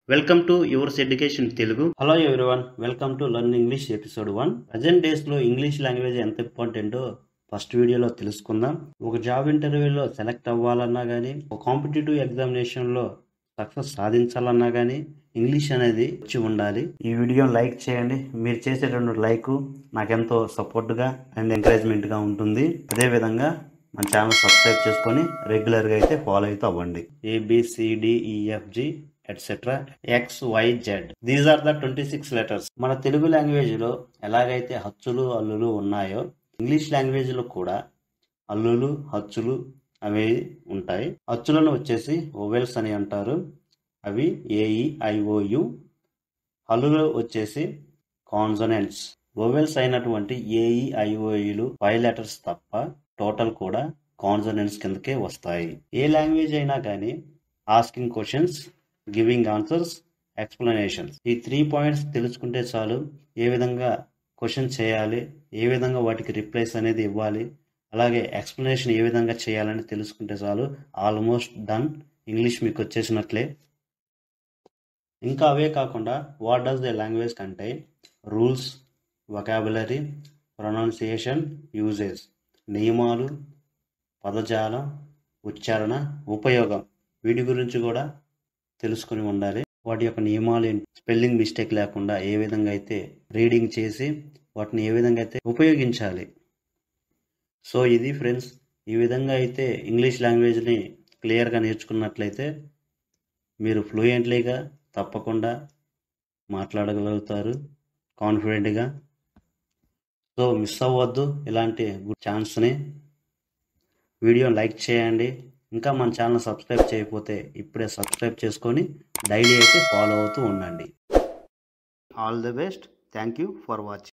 welcome to yours education Telugu hello everyone welcome to learn English episode one present days లో English language ఎంత ఇంపార్టెంటో first వీడియోలో తెలుసుకుందాం ఒక జాబ్ ఇంటర్వ్యూలో సెలెక్ట్ అవ్వాలన్నా కానీ ఒక కాంపిటేటివ్ ఎగ్జామినేషన్ లో సక్సెస్ సాధించాలన్నా కానీ ఇంగ్లీష్ అనేది వచ్చి ఉండాలి ఈ వీడియో లైక్ చేయండి మీరు చేసేటువంటి లైక్ నాకెంతో సపోర్ట్గా అండ్ ఎంకరేజ్మెంట్గా ఉంటుంది అదేవిధంగా మన ఛానల్ సబ్స్క్రైబ్ చేసుకొని రెగ్యులర్గా అయితే ఫాలో అయితే అవ్వండి ABCDEFG etcetera X why Z these are the twenty six letters మన తెలుగు లాంగ్వేజ్ లో ఎలాగైతే హచ్చులు అల్లులు ఉన్నాయో ఇంగ్లీష్ లాంగ్వేజ్ లో కూడా అల్లులు హచ్చులు అవి ఉంటాయి హచ్చులను వచ్చేసి ఓవెల్స్ అని అంటారు అవి ఏఈఐఓయు హల్లులు వచ్చేసి కాన్సనెంట్స్ ఓవెల్స్ అయినటువంటి ఏఈఐఓయులు ఫైవ్ లెటర్స్ తప్ప టోటల్ కూడా కాన్సనెంట్స్ కిందకే వస్తాయి ఏ లాంగ్వేజ్ అయినా కానీ asking questions giving answers explanations ఈ త్రీ పాయింట్స్ తెలుసుకుంటే చాలు ఏ విధంగా క్వశ్చన్ చేయాలి ఏ విధంగా వాటికి రిప్లైస్ అనేది ఇవ్వాలి అలాగే ఎక్స్ప్లెనేషన్ ఏ విధంగా చేయాలని తెలుసుకుంటే చాలు ఆల్మోస్ట్ డన్ ఇంగ్లీష్ మీకు వచ్చేసినట్లే ఇంకా అవే కాకుండా what does the language contain rules vocabulary pronunciation uses నియమాలు పదజాలం ఉచ్చారణ ఉపయోగం వీటి గురించి కూడా తెలుసుకుని ఉండాలి వాటి యొక్క నియమాలు ఏంటి స్పెల్లింగ్ మిస్టేక్ లేకుండా ఏ విధంగా అయితే రీడింగ్ చేసి వాటిని ఏ విధంగా అయితే ఉపయోగించాలి సో ఇది ఫ్రెండ్స్ ఈ విధంగా అయితే ఇంగ్లీష్ లాంగ్వేజ్ని క్లియర్గా నేర్చుకున్నట్లయితే మీరు ఫ్లూయెంట్లీగా తప్పకుండా మాట్లాడగలుగుతారు కాన్ఫిడెంట్గా సో మిస్ అవ్వద్దు ఇలాంటి గుడ్ ఛాన్స్ని వీడియో లైక్ చేయండి ఇంకా మన ఛానల్ సబ్స్క్రైబ్ చేయకపోతే ఇప్పుడే సబ్స్క్రైబ్ చేసుకొని డైలీ అయితే ఫాలో అవుతూ ఉండండి all the best thank you for watching